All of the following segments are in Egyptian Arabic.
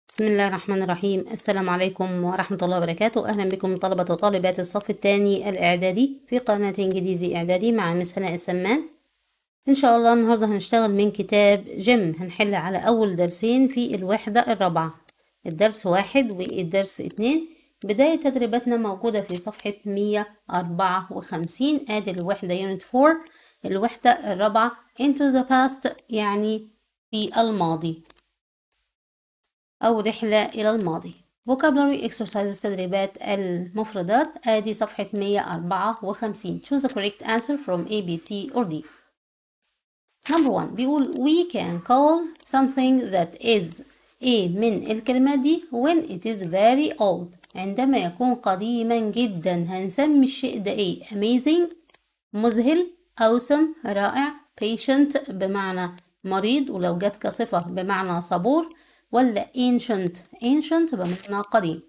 بسم الله الرحمن الرحيم السلام عليكم ورحمة الله وبركاته أهلا بكم طلبة وطالبات الصف الثاني الإعدادي في قناة إنجليزي إعدادي مع مس هناء السمان إن شاء الله النهاردة هنشتغل من كتاب جيم هنحل على أول درسين في الوحدة الرابعة الدرس واحد والدرس اتنين بداية تدريباتنا موجودة في صفحة مية أربعة وخمسين آدي الوحدة يونت فور الوحدة الرابعة into the past يعني في الماضي أو رحلة إلى الماضي vocabulary exercises تدريبات المفردات آدي صفحة 154 choose the correct answer from A, B, C or D number one بيقول we can call something that is A من الكلمات دي when it is very old عندما يكون قديما جدا هنسمي الشيء ده ايه amazing مذهل awesome رائع patient بمعنى مريض ولو جت كصفة بمعنى صبور ولا ancient ancient بمعنى قديم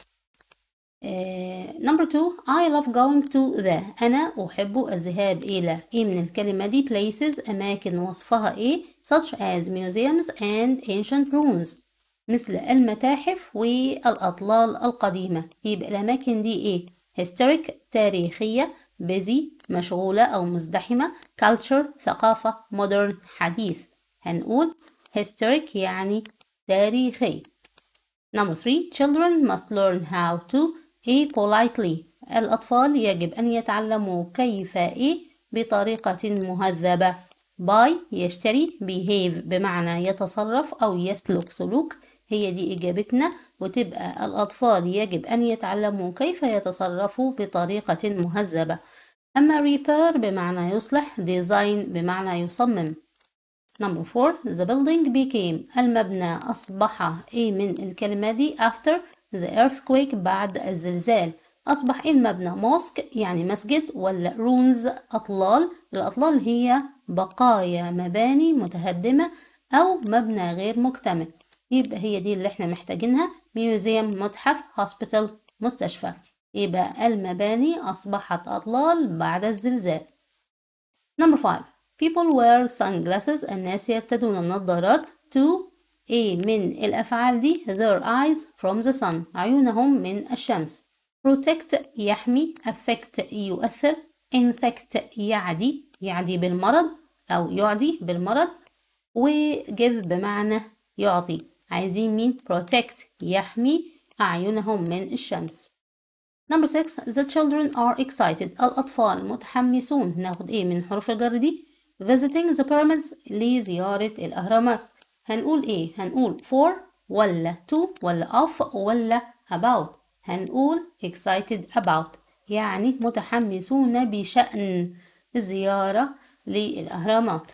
نمبر uh, 2 I love going to the أنا أحب الذهاب إلى إيه من الكلمة دي places أماكن وصفها إيه such as museums and ancient ruins مثل المتاحف والأطلال القديمة يبقى الأماكن دي إيه historic تاريخية busy مشغولة أو مزدحمة culture ثقافة modern حديث هنقول historic يعني تاريخي Number 3 Children must learn how to A politely الأطفال يجب أن يتعلموا كيف إيه بطريقة مهذبة by يشتري behave بمعنى يتصرف أو يسلك سلوك هي دي إجابتنا وتبقى الأطفال يجب أن يتعلموا كيف يتصرفوا بطريقة مهذبة أما repair بمعنى يصلح design بمعنى يصمم Number four, the building became المبنى أصبح إيه من الكلمة دي after the earthquake بعد الزلزال أصبح إيه المبنى mosque يعني مسجد ولا ruins أطلال الأطلال هي بقايا مباني متهدمة أو مبنى غير مكتمل يبقى هي دي اللي احنا محتاجينها museum متحف hospital مستشفى يبقى المباني أصبحت أطلال بعد الزلزال Number five People wear sunglasses الناس يرتدون النظارات to A من الأفعال دي their eyes from the sun عيونهم من الشمس protect يحمي affect يؤثر infect يعدي يعدي بالمرض أو يعدي بالمرض و give بمعنى يعطي عايزين مين protect يحمي أعينهم من الشمس Number 6 The children are excited الأطفال متحمسون ناخد إيه من حروف الجر دي visiting the pyramids لزيارة الأهرامات هنقول إيه؟ هنقول for ولا to ولا of ولا about هنقول excited about يعني متحمسون بشأن الزيارة للأهرامات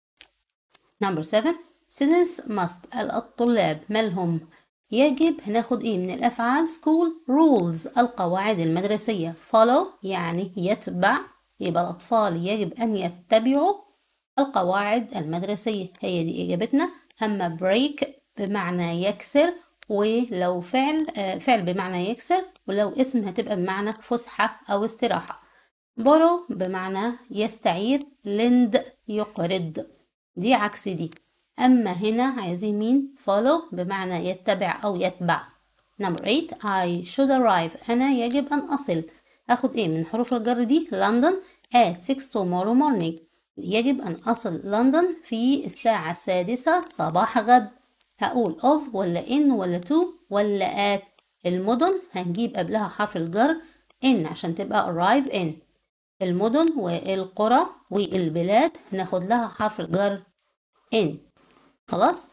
number 7 students must الطلاب مالهم يجب هناخد ايه من الافعال school rules القواعد المدرسية follow يعني يتبع يبقى الأطفال يجب أن يتبعوا القواعد المدرسية هي دي إجابتنا أما break بمعنى يكسر ولو فعل فعل بمعنى يكسر ولو اسم هتبقى بمعنى فسحة أو استراحة borrow بمعنى يستعير lend يقرض دي عكس دي أما هنا عايزين مين follow بمعنى يتبع أو يتبع number 8 I should arrive أنا يجب أن أصل أخد إيه من حروف الجر دي London at 6 tomorrow morning يجب أن أصل لندن في الساعة السادسة صباح غد هقول of ولا in ولا to ولا at المدن هنجيب قبلها حرف الجر in عشان تبقى arrive in المدن والقرى والبلاد ناخد لها حرف الجر in خلاص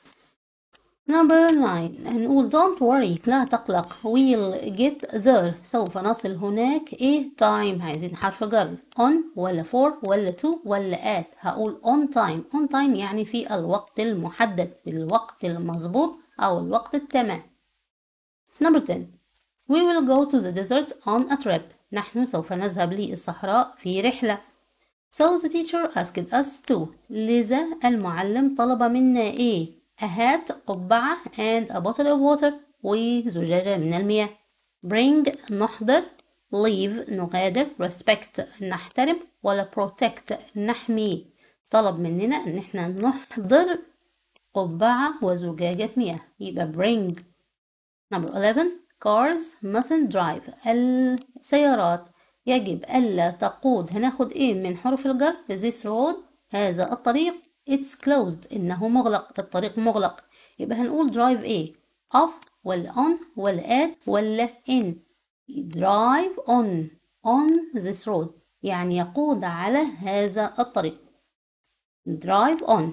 number 9 هنقول don't worry لا تقلق we'll get there سوف نصل هناك ايه time عايزين حرف جر on ولا for ولا to ولا at هقول on time on time يعني في الوقت المحدد في الوقت المظبوط او الوقت التمام number 10 we will go to the desert on a trip نحن سوف نذهب للصحراء في رحلة so the teacher asked us to لذا المعلم طلب منا ايه a hat قبعة and a bottle of water وزجاجة من المياه bring نحضر leave نغادر respect نحترم ولا protect نحمي طلب مننا ان احنا نحضر قبعة وزجاجة مياه يبقى bring number 11 cars mustn't drive السيارات يجب ألا تقود هناخد إيه من حروف الجر this road هذا الطريق it's closed إنه مغلق الطريق مغلق يبقى هنقول drive إيه off ولا on ولا at ولا in drive on on this road يعني يقود على هذا الطريق drive on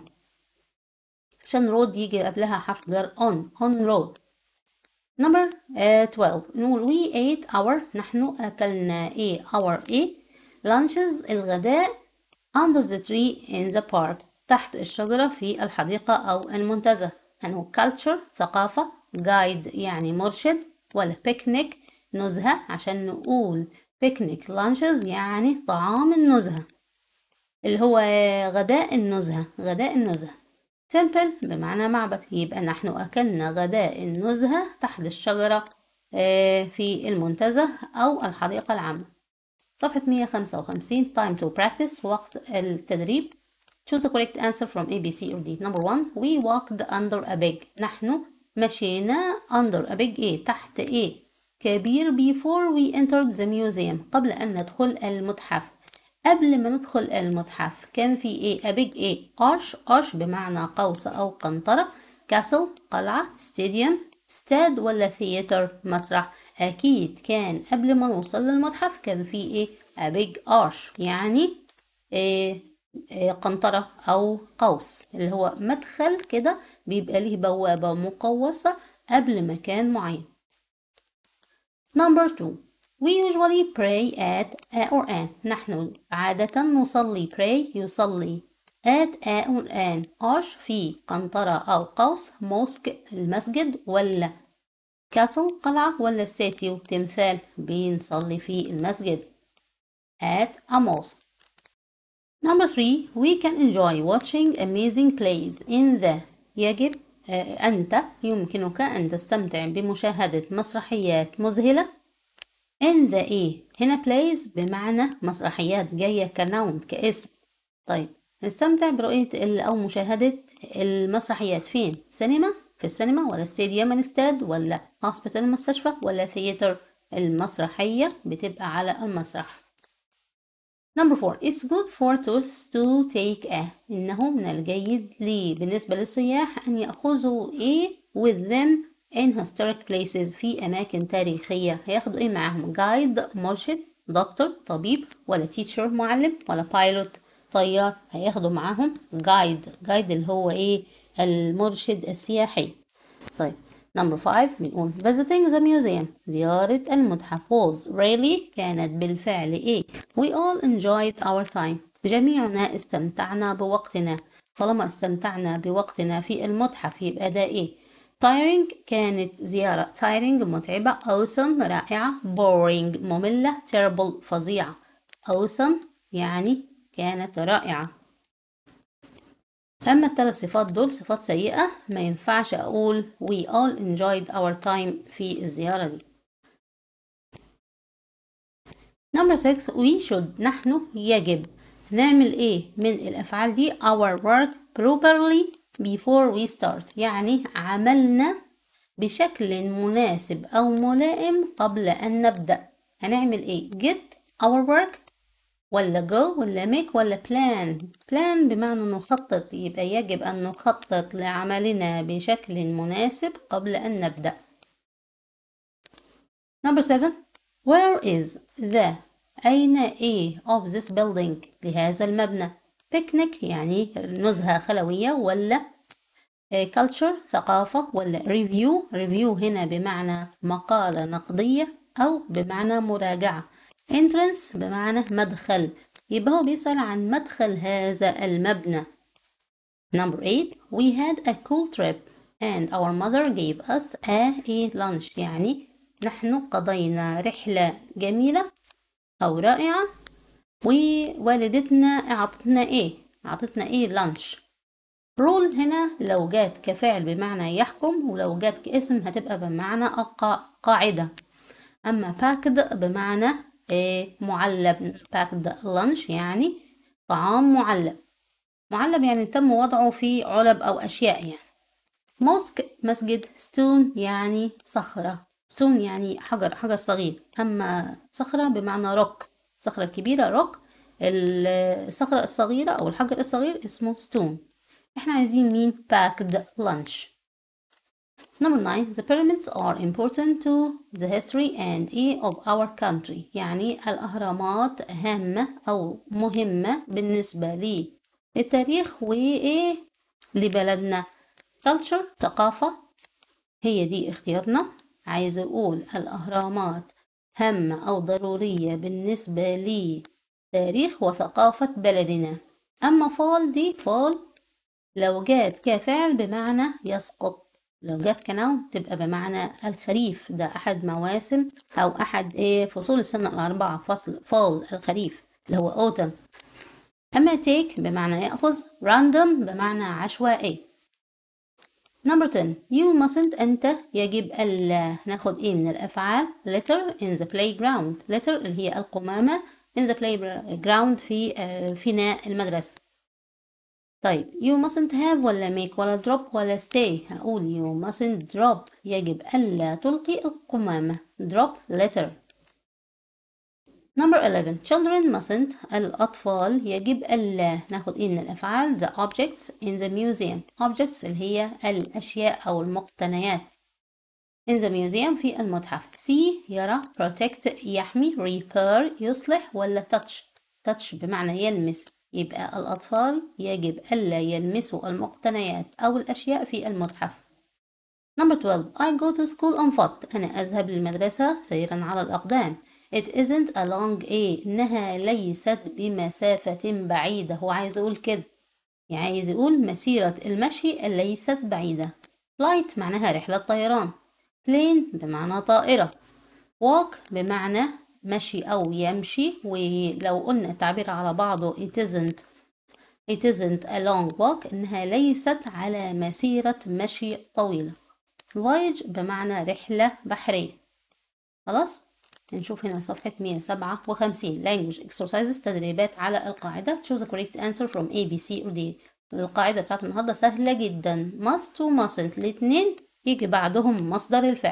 عشان road يجي قبلها حرف جر on on road number uh, 12 نقول we ate our نحن أكلنا إيه our إيه lunches الغداء under the tree in the park تحت الشجرة في الحديقة أو المنتزه هنقول culture ثقافة guide يعني مرشد ولا picnic نزهة عشان نقول picnic lunches يعني طعام النزهة اللي هو غداء النزهة غداء النزهة temple بمعنى معبد يبقى نحن أكلنا غداء النزهة تحت الشجرة في المنتزه أو الحديقة العامة صفحة 155 time to practice وقت التدريب choose the correct answer from A, B, C or D number one we walked under a big نحن مشينا under a big A تحت A كبير before we entered the museum قبل أن ندخل المتحف قبل ما ندخل المتحف كان في ايه a big A arch arch بمعنى قوس أو قنطرة castle قلعة stadium استاد ولا ثياتر مسرح أكيد كان قبل ما نوصل للمتحف كان في ايه a big arch يعني إيه إيه قنطرة أو قوس اللي هو مدخل كده بيبقى ليه بوابة مقوسة قبل مكان معين Number two We usually pray at a or an نحن عادة نصلي pray يصلي at a or an arch في قنطرة أو قوس mosque المسجد ولا castle قلعة ولا statue تمثال بنصلي في المسجد at a mosque Number three, we can enjoy watching amazing plays in the يجب أنت يمكنك أن تستمتع بمشاهدة مسرحيات مذهلة in the إيه هنا plays بمعنى مسرحيات جاية كنوم كاسم طيب نستمتع برؤية أو مشاهدة المسرحيات فين سينما في السينما ولا ستاديوم الاستاد ولا هوسبيتال المستشفى ولا ثياتر المسرحية بتبقى على المسرح Number four, it's good for tourists to take a إنه من الجيد لي بالنسبة للسياح أن يأخذوا إيه with them in historic places في أماكن تاريخية هياخدوا إيه معاهم guide مرشد دكتور طبيب ولا teacher معلم ولا pilot طيار هياخدوا معاهم guide guide اللي هو إيه المرشد السياحي طيب Number 5 بنقول visiting the museum زيارة المتحف was really كانت بالفعل إيه we all enjoyed our time جميعنا استمتعنا بوقتنا طالما استمتعنا بوقتنا في المتحف يبقى ده إيه tiring كانت زيارة tiring متعبة awesome رائعة boring مملة terrible فظيعة awesome يعني كانت رائعة أما الثلاث صفات دول صفات سيئة ما ينفعش أقول we all enjoyed our time في الزيارة دي Number 6 we should نحن يجب نعمل إيه من الأفعال دي our work properly before we start يعني عملنا بشكل مناسب أو ملائم قبل أن نبدأ هنعمل إيه get our work ولا go ولا make ولا plan plan بمعنى نخطط يبقى يجب أن نخطط لعملنا بشكل مناسب قبل أن نبدأ number 7 where is the أين إيه of this building لهذا المبنى picnic يعني نزهة خلوية ولا culture ثقافة ولا review review هنا بمعنى مقالة نقدية أو بمعنى مراجعة entrance بمعنى مدخل يبقى هو بيسأل عن مدخل هذا المبنى number 8 we had a cool trip and our mother gave us a, a lunch يعني نحن قضينا رحلة جميلة أو رائعة ووالدتنا أعطتنا إيه أعطتنا إيه لانش رول هنا لو جات كفعل بمعنى يحكم ولو جات كاسم هتبقى بمعنى قاعدة أما باكد بمعنى إيه معلب باكد لانش يعني طعام معلب معلب يعني تم وضعه في علب أو أشياء يعني موسك مسجد ستون يعني صخرة ستون يعني حجر حجر صغير أما صخرة بمعنى روك الصخرة الكبيرة روك الصخرة الصغيرة أو الحجر الصغير اسمه ستون احنا عايزين مين packed lunch Number nine, the pyramids are important to the history and a of our country. يعني الأهرامات هامة أو مهمة بالنسبة للتاريخ وإيه لبلدنا. culture ثقافة هي دي اختيارنا. عايز أقول الأهرامات هامة أو ضرورية بالنسبة لتاريخ وثقافة بلدنا. أما فال دي فال لو جات كفعل بمعنى يسقط لو جت كنوم تبقى بمعنى الخريف ده أحد مواسم أو أحد إيه فصول السنة الأربعة فصل فول الخريف اللي هو أوتم أما take بمعنى يأخذ random بمعنى عشوائي Number 10 You mustn't أنت يجب ألا ناخد إيه من الأفعال litter in the playground litter اللي هي القمامة in the playground في آه فناء المدرسة طيب you mustn't have ولا make ولا drop ولا stay هقول you mustn't drop يجب ألا تلقي القمامة drop letter number 11 children mustn't الأطفال يجب ألا ناخد إيه من الأفعال the objects in the museum objects اللي هي الأشياء أو المقتنيات in the museum في المتحف see يرى protect يحمي repair يصلح ولا touch touch بمعنى يلمس يبقى الأطفال يجب ألا يلمسوا المقتنيات أو الأشياء في المتحف Number 12 I go to school on foot أنا أذهب للمدرسة سيرا على الأقدام It isn't a long a إنها ليست بمسافة بعيدة هو عايز يقول كده يعني عايز يقول مسيرة المشي ليست بعيدة Flight معناها رحلة طيران Plane بمعنى طائرة Walk بمعنى مشي أو يمشي ولو قلنا التعبير على بعضه it isn't it isn't a long walk إنها ليست على مسيرة مشي طويلة voyage بمعنى رحلة بحرية خلاص نشوف هنا صفحة 157 language exercises تدريبات على القاعدة choose the correct answer from A, B, C or D القاعدة بتاعت النهاردة سهلة جدا must و mustn't الاتنين يجي بعدهم مصدر الفعل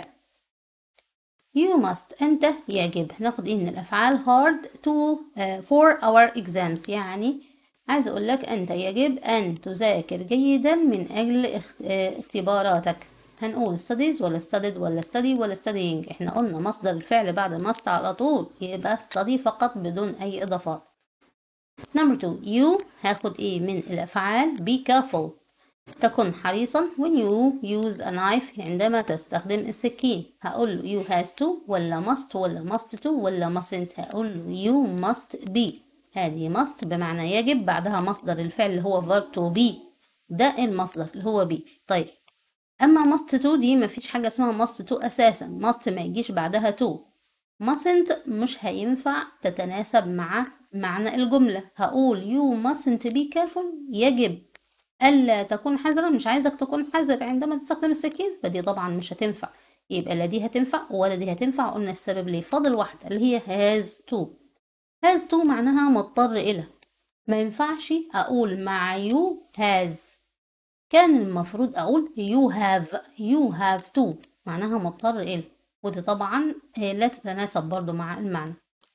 You must أنت يجب ناخد إيه من الأفعال hard to uh, for our exams يعني عايز أقول لك أنت يجب أن تذاكر جيدا من أجل اختباراتك هنقول studies ولا studied ولا study ولا studying احنا قلنا مصدر الفعل بعد must على طول يبقى study فقط بدون أي إضافات Number two you هاخد إيه من الأفعال be careful تكن حريصا when you use a knife عندما تستخدم السكين هقول له you has to ولا must ولا must to ولا mustn't هقول له you must be هذه must بمعنى يجب بعدها مصدر الفعل اللي هو verb to be ده المصدر اللي هو be طيب أما must to دي مفيش حاجة اسمها must to أساسا must ما يجيش بعدها to mustn't مش هينفع تتناسب مع معنى الجملة هقول you mustn't be careful يجب ألا تكون حذرا مش عايزك تكون حذر عندما تستخدم السكين فدي طبعا مش هتنفع يبقى لا دي هتنفع ولا دي هتنفع قلنا السبب ليه فاضل واحدة اللي هي has to has to معناها مضطر إلى ما ينفعش أقول مع you has كان المفروض أقول you have you have to معناها مضطر إلى ودي طبعا لا تتناسب برضو مع المعنى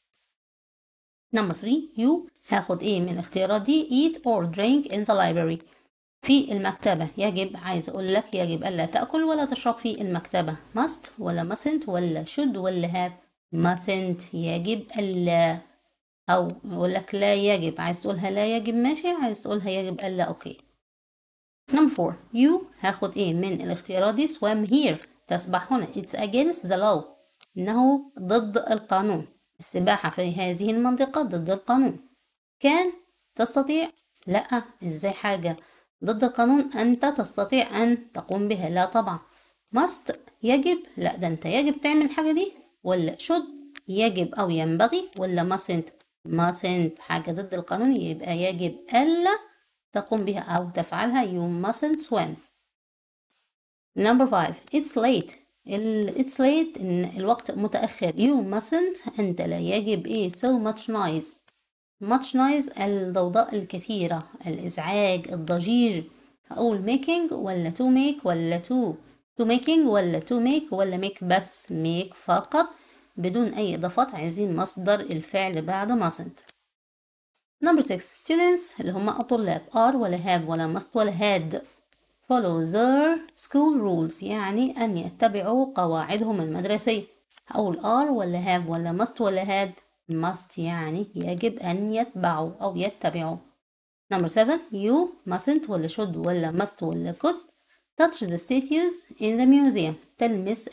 Number 3 you هاخد ايه من الاختيارات دي eat or drink in the library في المكتبة يجب عايز أقول لك يجب ألا تأكل ولا تشرب في المكتبة must ولا mustn't ولا should ولا have mustn't يجب ألا أو يقول لك لا يجب عايز تقولها لا يجب ماشي عايز تقولها يجب ألا أوكي number four you هاخد إيه من الاختيارات دي swim here تسبح هنا it's against the law إنه ضد القانون السباحة في هذه المنطقة ضد القانون كان تستطيع لا ازاي حاجة ضد القانون أنت تستطيع أن تقوم بها لا طبعا must يجب لا ده أنت يجب تعمل الحاجة دي ولا should يجب أو ينبغي ولا mustn't mustn't حاجة ضد القانون يبقى يجب ألا تقوم بها أو تفعلها you mustn't swim number five it's late ال it's late إن الوقت متأخر you mustn't أنت لا يجب إيه so much noise much noise الضوضاء الكثيرة الإزعاج الضجيج هقول making ولا to make ولا to to making ولا to make ولا make بس make فقط بدون أي إضافات عايزين مصدر الفعل بعد mustn't number 6 students اللي هم الطلاب are ولا have ولا must ولا had follow their school rules يعني أن يتبعوا قواعدهم المدرسية هقول are ولا have ولا must ولا had must يعني يجب أن يتبعوا أو يتبعوا number 7 you mustn't ولا should ولا must ولا could touch the statues in the museum تلمس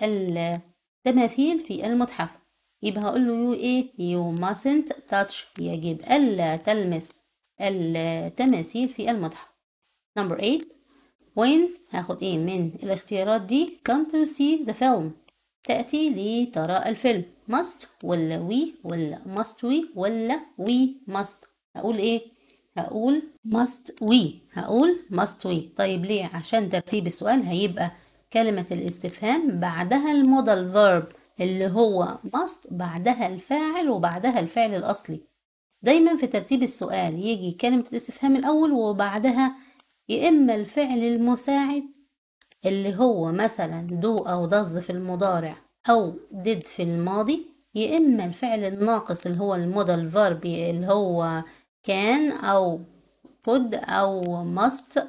التماثيل في المتحف يبقى هقول له you ايه you mustn't touch يجب ألا تلمس التماثيل في المتحف number 8 when هاخد ايه من الاختيارات دي come to see the film تأتي لترى الفيلم must ولا we ولا must we ولا we must هقول ايه هقول must we هقول must we طيب ليه عشان ترتيب السؤال هيبقى كلمة الاستفهام بعدها المودال verb اللي هو must بعدها الفاعل وبعدها الفعل الأصلي دايما في ترتيب السؤال يجي كلمة الاستفهام الأول وبعدها يا إما الفعل المساعد اللي هو مثلا do أو does في المضارع أو did في الماضي يا إما الفعل الناقص اللي هو المودال verb اللي هو كان أو could أو must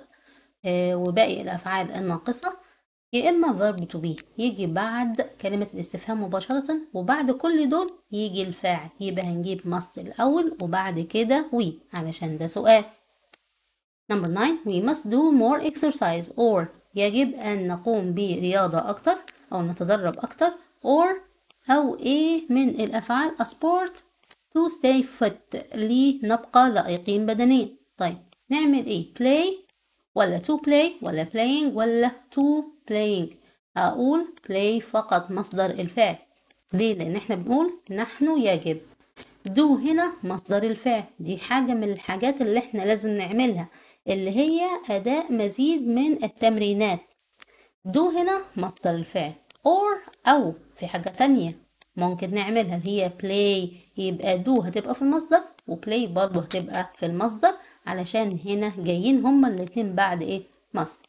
وباقي الأفعال الناقصة يا إما verb to be يجي بعد كلمة الاستفهام مباشرة وبعد كل دول يجي الفاعل يبقى هنجيب must الأول وبعد كده we علشان ده سؤال Number 9 we must do more exercise or يجب أن نقوم برياضة أكتر أو نتدرب أكتر or أو إيه من الأفعال a sport to stay fit لنبقى لائقين بدنيا طيب نعمل إيه play ولا to play ولا playing ولا to playing أقول play فقط مصدر الفعل ليه لأن إحنا بنقول نحن يجب do هنا مصدر الفعل دي حاجة من الحاجات اللي إحنا لازم نعملها اللي هي أداء مزيد من التمرينات do هنا مصدر الفعل or أو في حاجة تانية ممكن نعملها اللي هي play يبقى do هتبقى في المصدر وplay برضه هتبقى في المصدر علشان هنا جايين هما الاتنين بعد ايه must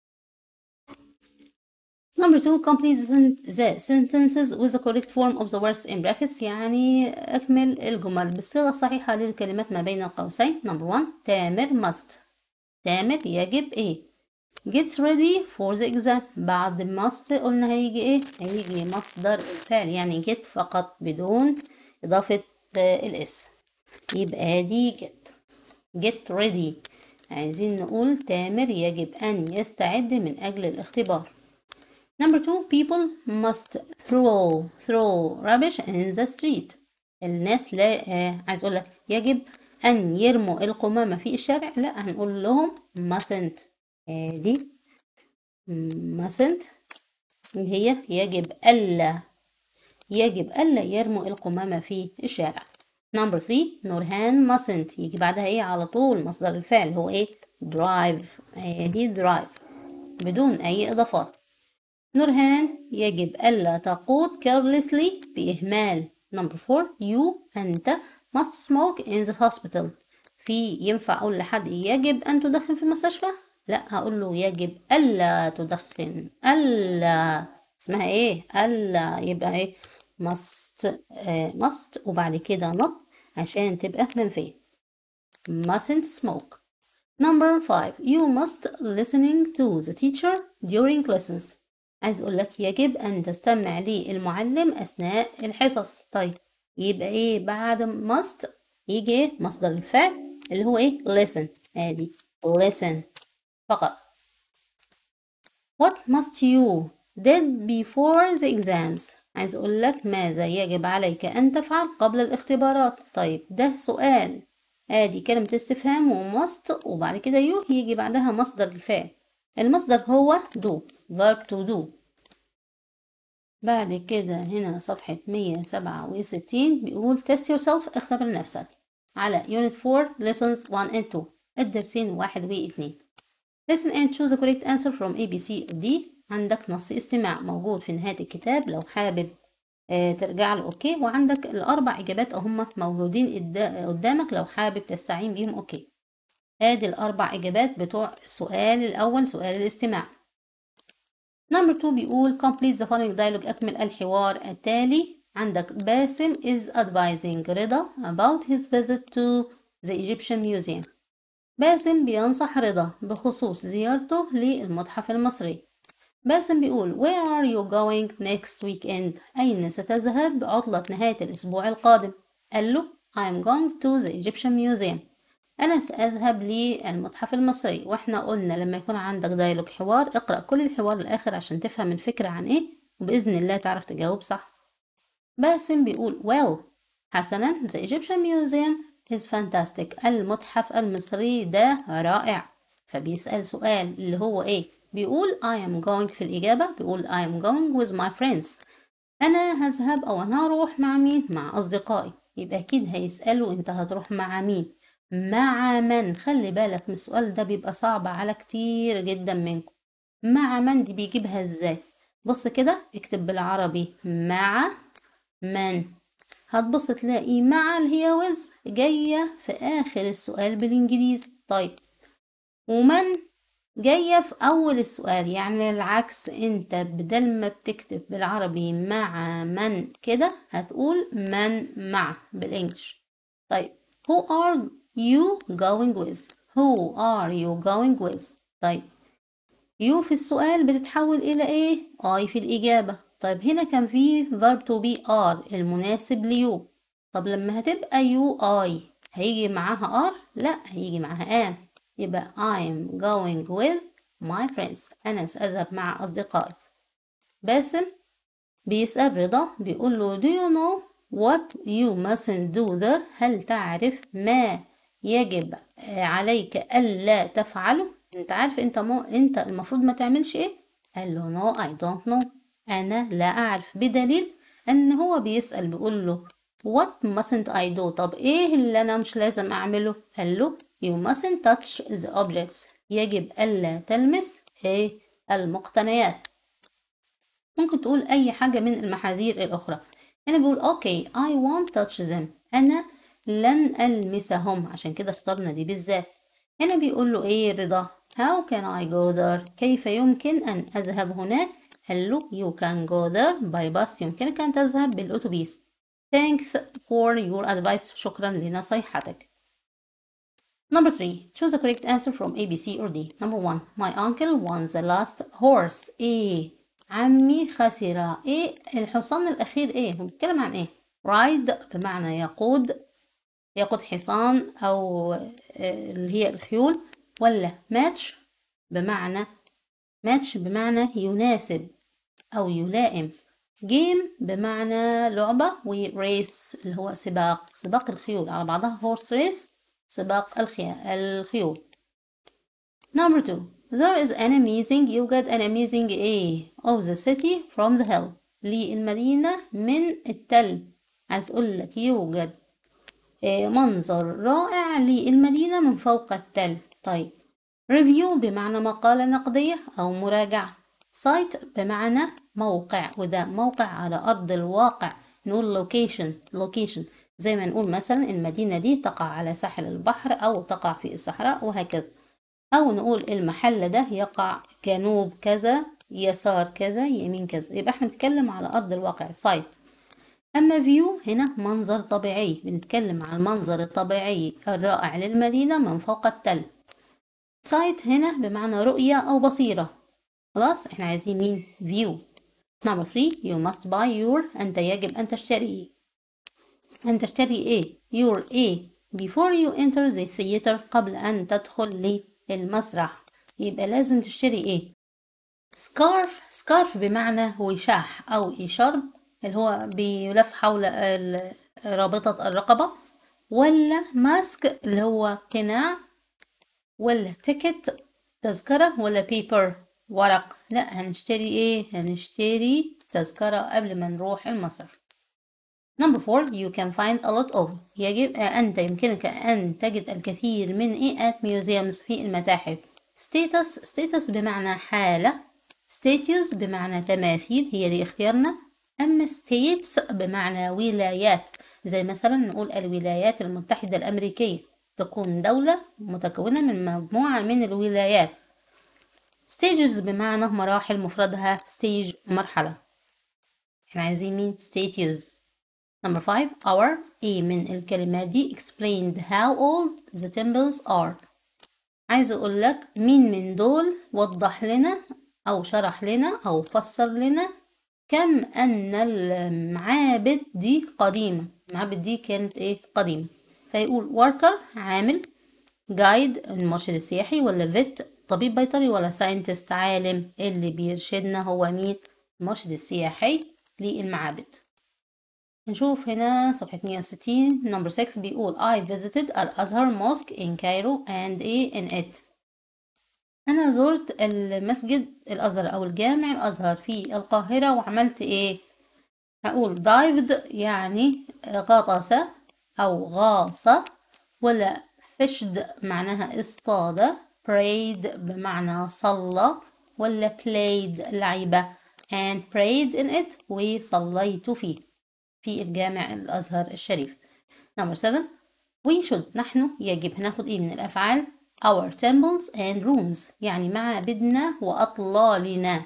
Number two, complete the sentences with the correct form of the words in brackets يعني أكمل الجمل بالصيغة الصحيحة للكلمات ما بين القوسين. Number one, تامر must. تامر يجب إيه؟ gets ready for the exam. بعد must قلنا هيجي إيه؟ هيجي مصدر الفعل يعني get فقط بدون إضافة الإس. يبقى دي get. get ready. عايزين نقول تامر يجب أن يستعد من أجل الاختبار. Number two, people must throw throw rubbish in the street. الناس لا آه عايز اقول لك يجب ان يرموا القمامة في الشارع لا هنقول لهم mustn't آه دي mustn't اللي هي يجب ألا يجب ألا يرموا القمامة في الشارع Number three نورهان mustn't يجي بعدها ايه على طول مصدر الفعل هو ايه drive آه دي drive بدون أي إضافات نورهان يجب ألا تقود carelessly بإهمال number four you أنت must smoke in the hospital في ينفع أقول لحد يجب أن تدخن في المستشفى لا هقول له يجب ألا تدخن ألا اسمها إيه ألا يبقى إيه must آه must وبعد كده not عشان تبقى منفية mustn't smoke number five you must listening to the teacher during lessons عايز اقول لك يجب ان تستمع للمعلم اثناء الحصص طيب يبقى ايه بعد must يجي ايه مصدر الفعل اللي هو ايه listen ادي listen فقط what must you did before the exams عايز اقول لك ماذا يجب عليك ان تفعل قبل الاختبارات طيب ده سؤال ادي كلمة استفهام ومست وبعد كده يو يجي بعدها مصدر الفعل المصدر هو do verb to do بعد كده هنا صفحة 167 بيقول test yourself اختبر نفسك على unit 4 lessons 1 and 2 الدرسين واحد واثنين listen and choose the correct answer from A B C D عندك نص استماع موجود في نهاية الكتاب لو حابب آه ترجع له اوكي وعندك الاربع اجابات اهم موجودين قدامك لو حابب تستعين بيهم اوكي ادي الاربع اجابات بتوع السؤال الاول سؤال الاستماع نمبر 2 بيقول complete the following dialogue اكمل الحوار التالي عندك باسم is advising رضا about his visit to the Egyptian Museum باسم بينصح رضا بخصوص زيارته للمتحف المصري باسم بيقول Where are you going next weekend؟ أين ستذهب عطلة نهاية الأسبوع القادم؟ قال له I'm going to the Egyptian Museum أنا سأذهب للمتحف المصري وإحنا قلنا لما يكون عندك دايلوج حوار اقرأ كل الحوار الآخر عشان تفهم الفكرة عن إيه وبإذن الله تعرف تجاوب صح باسم بيقول well حسنا the Egyptian Museum is fantastic المتحف المصري ده رائع فبيسأل سؤال اللي هو إيه بيقول I am going في الإجابة بيقول I am going with my friends أنا هذهب أو أنا هروح مع مين مع أصدقائي يبقى أكيد هيسألوا أنت هتروح مع مين مع من خلي بالك من السؤال ده بيبقى صعب على كتير جدا منكم مع من دي بيجيبها ازاي بص كده اكتب بالعربي مع من هتبص تلاقي مع اللي هي وز جاية في آخر السؤال بالإنجليزي طيب ومن جاية في أول السؤال يعني العكس أنت بدل ما بتكتب بالعربي مع من كده هتقول من مع بالإنجلش طيب who are you going with who are you going with طيب you في السؤال بتتحول إلى إيه I في الإجابة طيب هنا كان في verb to be are المناسب ليو طب لما هتبقى you I هيجي معاها are لا هيجي معاها am يبقى I'm going with my friends أنا سأذهب مع أصدقائي باسم بيسأل رضا بيقول له do you know what you mustn't do there هل تعرف ما يجب عليك ألا تفعله انت عارف انت مو انت المفروض ما تعملش ايه قال له no I don't know انا لا اعرف بدليل ان هو بيسأل بيقول له what mustn't I do طب ايه اللي انا مش لازم اعمله قال له you mustn't touch the objects يجب ألا تلمس ايه المقتنيات ممكن تقول اي حاجة من المحاذير الاخرى هنا بيقول اوكي I won't touch them انا لن ألمسهم عشان كده اخترنا دي بالذات هنا بيقول له ايه رضا how can I go there كيف يمكن أن أذهب هناك قال له you can go there by bus يمكنك أن تذهب بالأتوبيس thanks for your advice شكرا لنصيحتك Number three, choose the correct answer from A, B, C or D. Number one, my uncle won the last horse. A. عمي خسر. إيه الحصان الأخير إيه؟ هو بيتكلم عن إيه؟ ride بمعنى يقود يقود حصان أو اللي هي الخيول ولا ماتش بمعنى ماتش بمعنى يناسب أو يلائم جيم بمعنى لعبة وريس اللي هو سباق سباق الخيول على بعضها هورس ريس سباق الخيول Number two There is an amazing يوجد an amazing A of the city from the hill للمدينة من التل عايز أقول لك يوجد منظر رائع للمدينة من فوق التل طيب ريفيو بمعنى مقالة نقدية أو مراجعة سايت بمعنى موقع وده موقع على أرض الواقع نقول لوكيشن لوكيشن زي ما نقول مثلا المدينة دي تقع على ساحل البحر أو تقع في الصحراء وهكذا أو نقول المحل ده يقع جنوب كذا يسار كذا يمين كذا يبقى احنا نتكلم على أرض الواقع سايت أما فيو هنا منظر طبيعي بنتكلم عن المنظر الطبيعي الرائع للمدينة من فوق التل سايت هنا بمعنى رؤية أو بصيرة خلاص احنا عايزين مين فيو number three you must buy your أنت يجب أن تشتري أن تشتري ايه your a before you enter the theater قبل أن تدخل للمسرح يبقى لازم تشتري ايه سكارف سكارف بمعنى وشاح أو إشارب اللي هو بيلف حول رابطة الرقبة ولا ماسك اللي هو قناع ولا تيكت تذكرة ولا بيبر ورق لا هنشتري ايه هنشتري تذكرة قبل ما نروح المصرف Number four, you can find a lot of يجب أنت يمكنك أن تجد الكثير من إيه at museums في المتاحف status status بمعنى حالة status بمعنى تماثيل هي دي اختيارنا أما states بمعنى ولايات زي مثلا نقول الولايات المتحدة الأمريكية تكون دولة متكونة من مجموعة من الولايات stages بمعنى مراحل مفردها stage مرحلة احنا عايزين مين stages number five our ايه من الكلمات دي explained how old the temples are عايز اقول لك مين من دول وضح لنا او شرح لنا او فسر لنا كم ان المعابد دي قديمة المعابد دي كانت ايه قديمة فيقول worker عامل جايد المرشد السياحي ولا فيت طبيب بيطري ولا ساينتست عالم اللي بيرشدنا هو مين المرشد السياحي للمعابد نشوف هنا صفحة 160 نمبر 6 بيقول I visited الأزهر mosque in Cairo and a in it أنا زرت المسجد الأزهر أو الجامع الأزهر في القاهرة وعملت إيه هقول dived يعني غطس أو غاص ولا fished معناها اصطاد prayed بمعنى صلى ولا played لعبة and prayed in it وصليت فيه في الجامع الأزهر الشريف number 7 we should نحن يجب هناخد ايه من الأفعال our temples and rooms يعني معابدنا وأطلالنا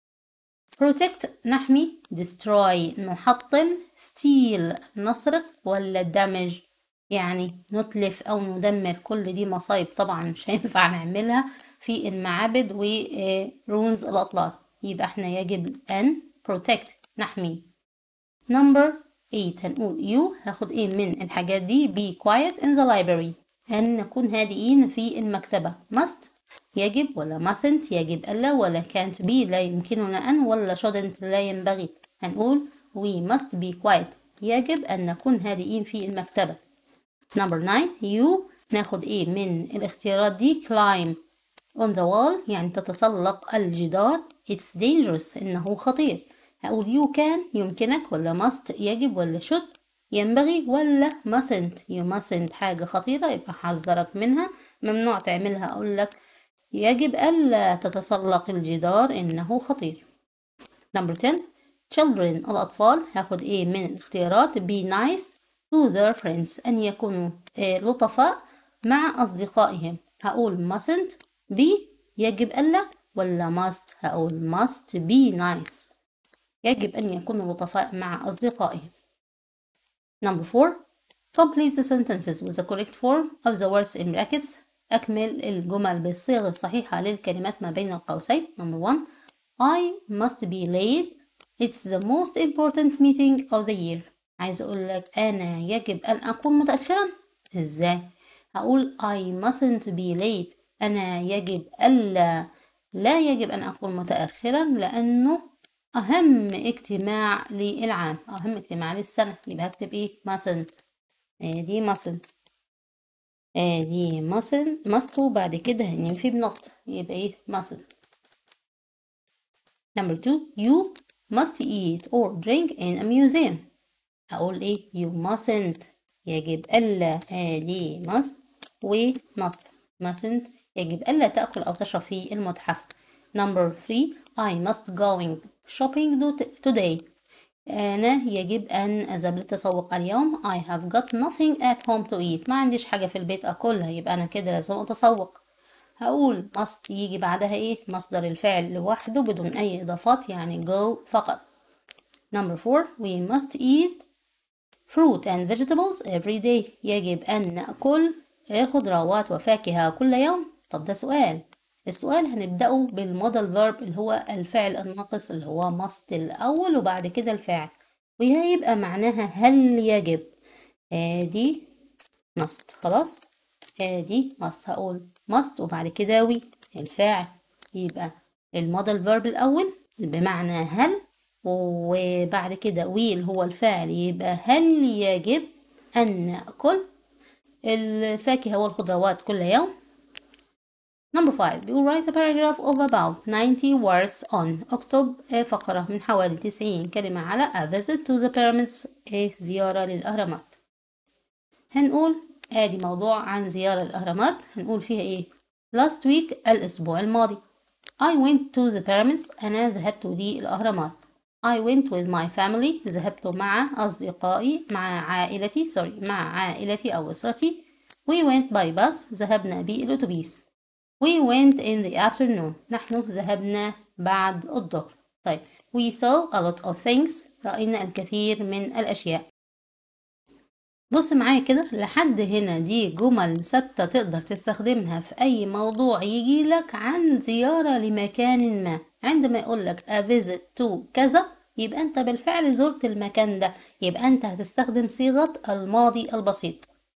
protect نحمي destroy نحطم steal نسرق ولا damage يعني نتلف أو ندمر كل دي مصايب طبعا مش هينفع نعملها في المعابد ورونز الأطلال يبقى احنا يجب أن protect نحمي number 8 هنقول you هاخد ايه من الحاجات دي be quiet in the library أن نكون هادئين في المكتبة must يجب ولا mustn't يجب ألا ولا can't be لا يمكننا أن ولا shouldn't لا ينبغي هنقول we must be quiet يجب أن نكون هادئين في المكتبة number 9 you ناخد ايه من الاختيارات دي climb on the wall يعني تتسلق الجدار it's dangerous إنه خطير هقول you can يمكنك ولا must يجب ولا should ينبغي ولا mustn't you mustn't حاجة خطيرة يبقى حذرك منها ممنوع تعملها أقول لك يجب ألا تتسلق الجدار إنه خطير number 10 children الأطفال هاخد إيه من الاختيارات be nice to their friends أن يكونوا إيه لطفاء مع أصدقائهم هقول mustn't be يجب ألا ولا must هقول must be nice يجب أن يكونوا لطفاء مع أصدقائهم Number 4 Complete the sentences with the correct form of the words in brackets أكمل الجمل بالصيغة الصحيحة للكلمات ما بين القوسين Number 1 I must be late It's the most important meeting of the year عايز أقول لك أنا يجب أن أكون متأخرا إزاي؟ هقول I mustn't be late أنا يجب ألا لا يجب أن أكون متأخرا لأنه أهم اجتماع للعام أهم اجتماع للسنة يبقى هكتب إيه mustn't دي mustn't دي mustn't must وبعد كده هننفي بنقط يبقى إيه mustn't number two you must eat or drink in a museum هقول إيه you mustn't يجب ألا دي must و not mustn't يجب ألا تأكل أو تشرب في المتحف number three I must going shopping today أنا يجب أن أذهب للتسوق اليوم I have got nothing at home to eat ما عنديش حاجة في البيت أكلها يبقى أنا كده لازم أتسوق هقول must يجي بعدها إيه مصدر الفعل لوحده بدون أي إضافات يعني go فقط number four we must eat fruit and vegetables every day يجب أن نأكل خضروات وفاكهة كل يوم طب ده سؤال السؤال هنبدأه بالمودل فيرب اللي هو الفعل الناقص اللي هو must الأول وبعد كده الفاعل وهيبقى معناها هل يجب ادي must خلاص ادي must هقول must وبعد كده وي الفاعل يبقى المودل فيرب الأول بمعنى هل وبعد كده وي اللي هو الفاعل يبقى هل يجب أن نأكل الفاكهة والخضروات كل يوم Number 5 بيقول write a paragraph of about 90 words on اكتب فقرة من حوالي 90 كلمة على a visit to the pyramids زيارة للأهرامات هنقول ادي موضوع عن زيارة الأهرامات هنقول فيها ايه last week الأسبوع الماضي I went to the pyramids أنا ذهبت للأهرامات I went with my family ذهبت مع أصدقائي مع عائلتي sorry مع عائلتي أو أسرتي we went by bus ذهبنا بالأتوبيس we went in the afternoon نحن ذهبنا بعد الظهر طيب we saw a lot of things رأينا الكثير من الأشياء بص معايا كده لحد هنا دي جمل ثابتة تقدر تستخدمها في أي موضوع يجيلك عن زيارة لمكان ما عندما يقولك a visit to كذا يبقى أنت بالفعل زرت المكان ده يبقى أنت هتستخدم صيغة الماضي البسيط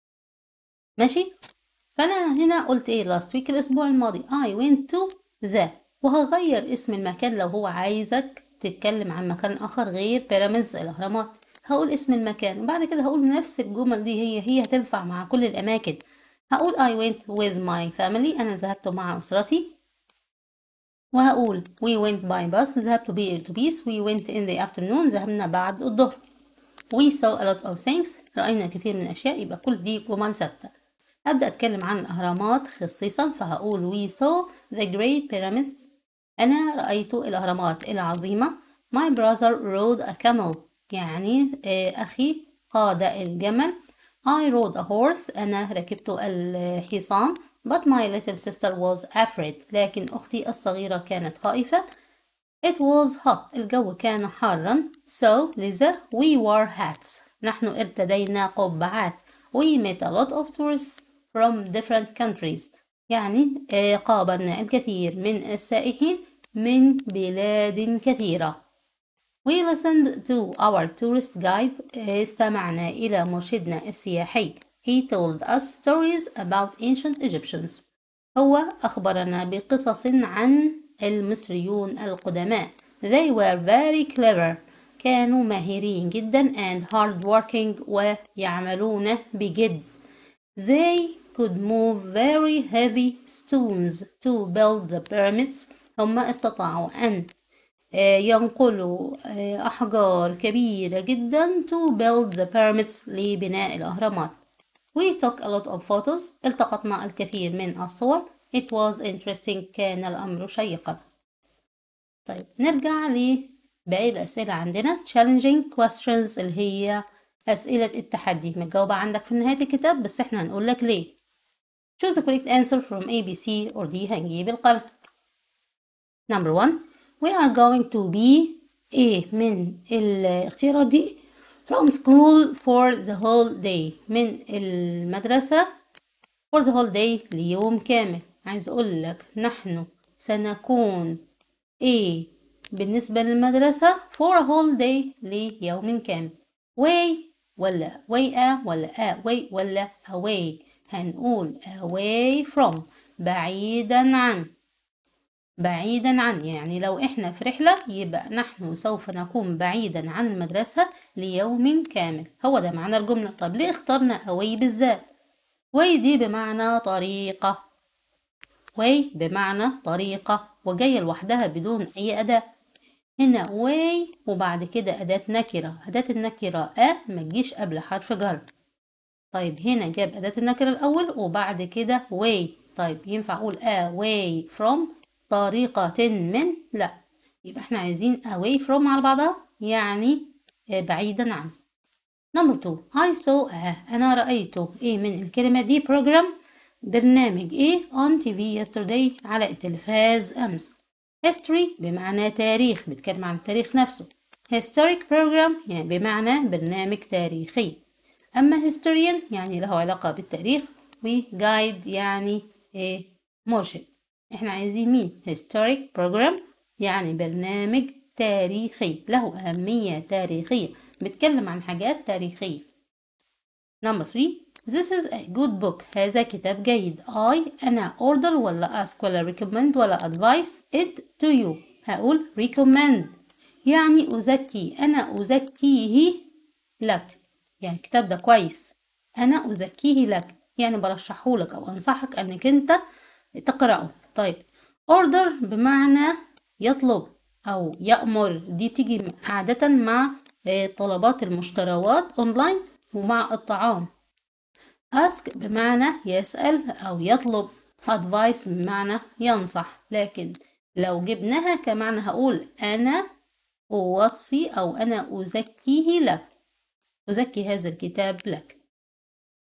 ماشي فأنا هنا قلت إيه last week الأسبوع الماضي I went to the وهغير اسم المكان لو هو عايزك تتكلم عن مكان آخر غير بيراميدز الأهرامات هقول اسم المكان وبعد كده هقول نفس الجمل دي هي هي هتنفع مع كل الأماكن هقول I went with my family أنا ذهبت مع أسرتي وهقول we went by bus ذهبت بالأتوبيس we went in the afternoon ذهبنا بعد الظهر we saw a lot of things رأينا كثير من الأشياء يبقى كل دي جمل ثابتة أبدأ أتكلم عن الأهرامات خصيصا فهقول we saw the great pyramids أنا رأيت الأهرامات العظيمة my brother rode a camel يعني أخي قاد الجمل I rode a horse أنا ركبت الحصان but my little sister was afraid لكن أختي الصغيرة كانت خائفة it was hot الجو كان حارا so لذا we wore hats نحن ارتدينا قبعات we met a lot of tourists from different countries يعني قابلنا الكثير من السائحين من بلاد كثيرة We listened to our tourist guide استمعنا إلى مرشدنا السياحي He told us stories about ancient Egyptians هو أخبرنا بقصص عن المصريون القدماء They were very clever كانوا ماهرين جدا and hard working ويعملون بجد They could move very heavy stones to build the pyramids هم استطاعوا أن ينقلوا أحجار كبيرة جدا to build the pyramids لبناء الأهرامات We took a lot of photos التقطنا الكثير من الصور It was interesting كان الأمر شيقا طيب نرجع لباقي الأسئلة عندنا challenging questions اللي هي أسئلة التحدي متجاوبة عندك في نهاية الكتاب بس احنا هنقول لك ليه Choose the correct answer from A, B, C or D هنجيب القلم Number one We are going to be A من الاختيارات دي from school for the whole day من المدرسة for the whole day ليوم كامل عايز أقول لك نحن سنكون A بالنسبة للمدرسة for a whole day ليوم كامل way ولا way a ولا away ولا away هنقول away from بعيدا عن بعيدا عن يعني لو احنا في رحلة يبقى نحن سوف نكون بعيدا عن المدرسة ليوم كامل هو ده معنى الجملة طب ليه اخترنا away بالذات way دي بمعنى طريقة way بمعنى طريقة وجاية لوحدها بدون أي أداة هنا way وبعد كده أداة نكرة أداة النكرة أ ما تجيش قبل حرف جر طيب هنا جاب أداة النكرة الأول وبعد كده way طيب ينفع أقول away from طريقة من لا يبقى احنا عايزين away from على بعضها يعني بعيدا عن نمبر 2 I saw a أنا رأيته إيه من الكلمة دي program برنامج إيه on TV yesterday على التلفاز أمس history بمعنى تاريخ بيتكلم عن التاريخ نفسه historic program يعني بمعنى برنامج تاريخي أما historian يعني له علاقة بالتاريخ و guide يعني إيه مرشد احنا عايزين مين historic program يعني برنامج تاريخي له أهمية تاريخية بيتكلم عن حاجات تاريخية number 3 this is a good book هذا كتاب جيد I أنا order ولا ask ولا recommend ولا advise it to you هقول recommend يعني أزكي أنا أزكيه لك يعني الكتاب ده كويس أنا أزكيه لك يعني برشحه لك أو أنصحك أنك أنت تقرأه طيب order بمعنى يطلب أو يأمر دي تيجي عادة مع طلبات المشتريات أونلاين ومع الطعام ask بمعنى يسأل أو يطلب advice بمعنى ينصح لكن لو جبناها كمعنى هقول أنا أوصي أو أنا أزكيه لك أزكي هذا الكتاب لك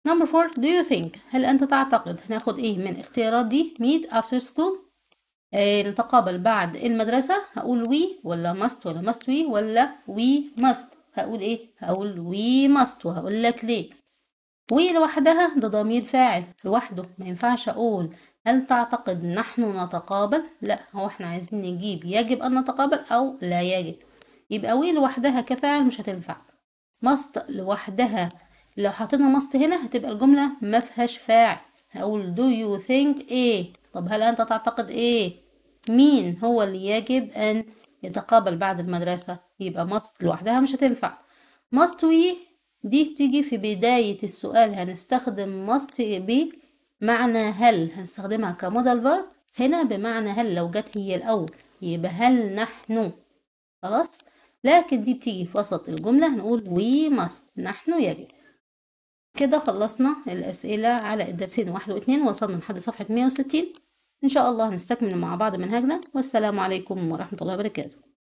Number four do you think هل أنت تعتقد هناخد إيه من اختيارات دي meet after school آه نتقابل بعد المدرسة هقول we ولا must ولا must we ولا we must هقول إيه هقول we must وهقول لك ليه we لوحدها ده ضمير فاعل لوحده ما ينفعش أقول هل تعتقد نحن نتقابل لا هو احنا عايزين نجيب يجب أن نتقابل أو لا يجب يبقى we لوحدها كفاعل مش هتنفع must لوحدها لو حطينا ماست هنا هتبقى الجملة ما فيهاش فاعل هقول do you think ايه طب هل انت تعتقد ايه مين هو اللي يجب ان يتقابل بعد المدرسة يبقى must لوحدها مش هتنفع must we دي بتيجي في بداية السؤال هنستخدم must بمعنى هل هنستخدمها كمودال فيرب هنا بمعنى هل لو جت هي الأول يبقى هل نحن خلاص لكن دي بتيجي في وسط الجملة هنقول we must نحن يجب كده خلصنا الأسئلة على الدرسين واحد واتنين وصلنا لحد صفحة 160 إن شاء الله هنستكمل مع بعض منهجنا والسلام عليكم ورحمة الله وبركاته